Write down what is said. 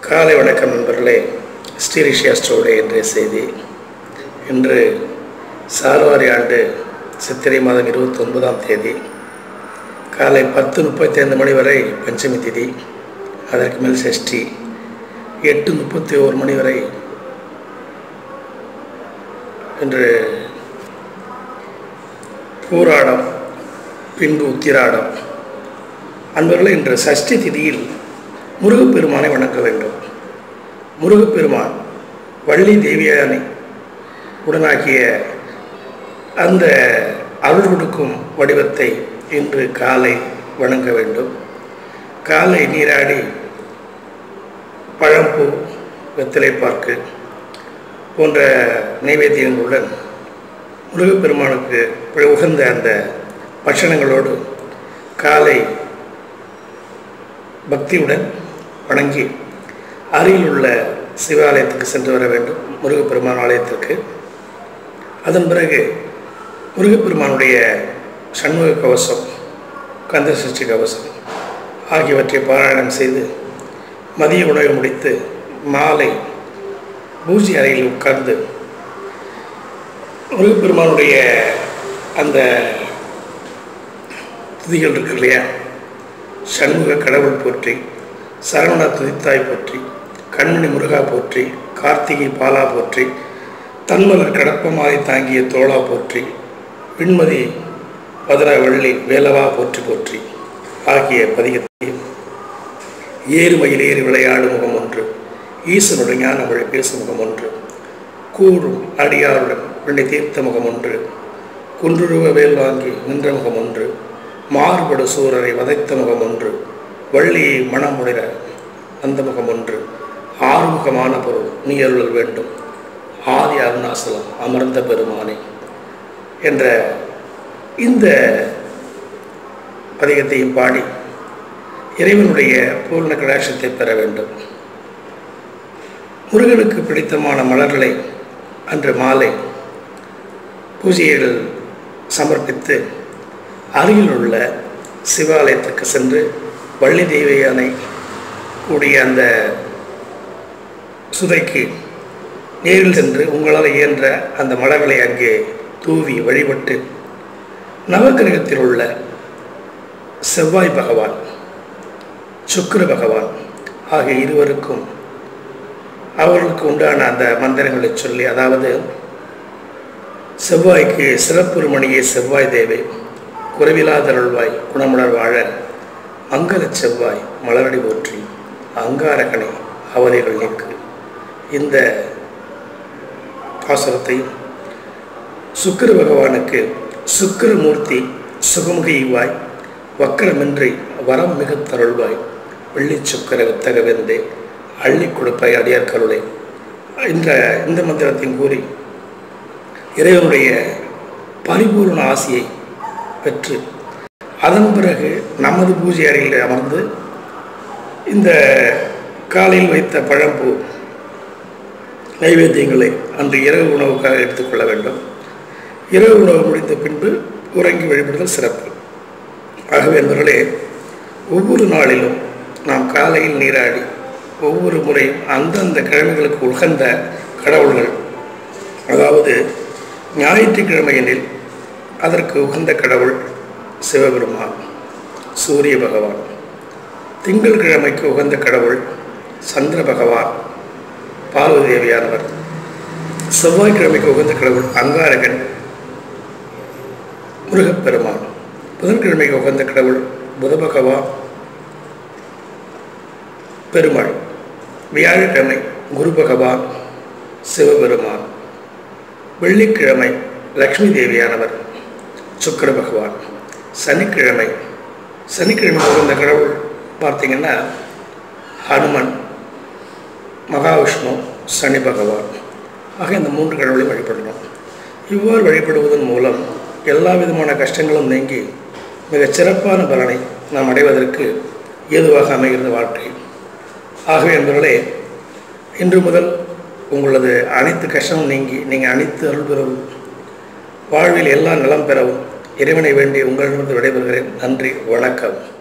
காலை வணக்கம் நண்பர்களே ஸ்ரீரிஷியா ஸ்டோடே என்ற செய்தி இன்று சார்வாரி ஆண்டு சித்திரை மாதம் இருபத்தி ஒன்பதாம் தேதி காலை பத்து முப்பத்தி ஐந்து மணி வரை பஞ்சமி திதி அதற்கு மேல் சஷ்டி எட்டு முப்பத்தி ஓரு மணி வரை இன்று பூராடம் பின்பு உத்திராடம் அன்பர்களே இன்று சஷ்டி திதியில் முருகப்பெருமானை வணங்க வேண்டும் முருகப்பெருமான் வள்ளி தேவியானை உடனாகிய அந்த அருள் கொடுக்கும் வடிவத்தை இன்று காலை வணங்க வேண்டும் காலை நீராடி பழம்பூ வெத்தலை பார்க்கு போன்ற நைவேத்தியங்களுடன் முருகப்பெருமானுக்கு உகந்த அந்த பட்சணங்களோடு காலை பக்தியுடன் வணங்கி அருகில் உள்ள சிவாலயத்துக்கு சென்று வர வேண்டும் முருகப்பெருமான் ஆலயத்திற்கு அதன் பிறகு முருகப்பெருமானுடைய சண்முக கவசம் கந்த சஷ்டி கவசம் ஆகியவற்றை பாராயணம் செய்து மதிய உணவை முடித்து மாலை பூஜை அறையில் உட்கார்ந்து முருகப்பெருமானுடைய அந்த துதிகள் இருக்கு இல்லையா சண்முக கடவுள் போற்றி சரவண துதித்தாய் போற்றி கண்மணி முருகா போற்றி கார்த்திகை பாலா போற்றி தன்மலர் கடப்பமாய் தாங்கிய தோளா போற்றி விண்மதி வதர வள்ளி வேலவா போற்றி போற்றி ஆகிய பதிகத்தை ஏறுமையில் ஏறி விளையாடும் முகம் ஒன்று ஈசனுடைய ஞான மொழி பேசும் முகம் ஒன்று கூறும் அடியாருடன் வெள்ளை தீர்த்த முகம் ஒன்று குன்றுருவ வேல் வாங்கி நின்ற முகம் ஒன்று மாறுபடு சூரரை வதைத்த முகம் ஒன்று வள்ளியை மனமுடிற அந்த முகம் ஒன்று ஆறுமுகமான பொருள் நீ அருளல் வேண்டும் ஆதி அருணாசலம் அமர்ந்த பெருமானே என்ற இந்த பதிகத்தையும் பாடி இறைவனுடைய பூர்ண கடாட்சத்தை பெற வேண்டும் முருகனுக்கு பிடித்தமான மலர்களை அன்று மாலை பூஜையில் சமர்ப்பித்து அருகில் உள்ள சிவாலயத்துக்கு சென்று வள்ளி தெய்வயானை கூடிய அந்த சுதைக்கு நேரில் சென்று உங்களால் இயன்ற அந்த மலர்களை அங்கே தூவி வழிபட்டு நவகிரகத்தில் உள்ள செவ்வாய் பகவான் சுக்கிர பகவான் ஆகிய இருவருக்கும் அவர்களுக்கு உண்டான அந்த மந்திரங்களை சொல்லி அதாவது செவ்வாய்க்கு சிறப்புரிமணியே செவ்வாய் தேவை குறைவிலாதருள்வாய் குணமுடர் வாழ மங்கள செவ்வாய் மலரடி போற்றி அங்காரகனை அவரைகள் நீக்கு இந்த பாசுரத்தையும் சுக்கிர பகவானுக்கு சுக்கிரமூர்த்தி சுகமுகிவாய் வக்கரமின்றி வரம் மிகுத்தருள்வாய் வெள்ளி சுக்கர வித்தகவெந்தே அள்ளி கொடுப்பாய் அடியார் கருளை இந்த இந்த மந்திரத்தையும் கூறி இறைவனுடைய பரிபூர்ண ஆசையை பெற்று அதன் பிறகு நமது பூஜை அறையில் அமர்ந்து இந்த காலையில் வைத்த பழம்பூ நைவேத்தியங்களை அன்று இரவு உணவுக்காக எடுத்துக்கொள்ள வேண்டும் இரவு உணவு முடிந்த பின்பு உறங்கி வழிபடுதல் சிறப்பு ஆகவே என்பவர்களே ஒவ்வொரு நாளிலும் நாம் காலையில் நீராடி ஒவ்வொரு முறையும் அந்தந்த கிழமைகளுக்கு உகந்த கடவுள்கள் அதாவது ஞாயிற்றுக்கிழமையெனில் அதற்கு உகந்த கடவுள் சிவபெருமான் சூரிய பகவான் திங்கள் கிழமைக்கு உகந்த கடவுள் சந்திர பகவான் பார்வதி தேவியானவர் செவ்வாய்க்கிழமைக்கு உகந்த கடவுள் அங்காரகன் முருகப்பெருமான் புதன்கிழமைக்கு உகந்த கடவுள் புத பகவான் பெருமாள் வியாழக்கிழமை குரு பகவான் சிவபெருமான் வெள்ளிக்கிழமை லக்ஷ்மி தேவியானவர் சுக்கர பகவான் சனிக்கிழமை சனிக்கிழமை உகந்த கடவுள் பார்த்தீங்கன்னா ஹனுமன் மகாவிஷ்ணு சனி பகவான் ஆக இந்த மூன்று கடவுளையும் வழிபடணும் இவ்வாறு வழிபடுவதன் மூலம் எல்லா விதமான கஷ்டங்களும் நீங்கி மிகச் சிறப்பான பலனை நாம் அடைவதற்கு ஏதுவாக அமைகிறது வாழ்க்கை ஆகவே என்பவர்களே இன்று முதல் உங்களது அனைத்து கஷ்டமும் நீங்கி நீங்கள் அனைத்து அருள் பெறவும் வாழ்வில் எல்லா நலம் பெறவும் இறைவனை வேண்டி உங்களிடமிருந்து விடைபெறுகிறேன் நன்றி வணக்கம்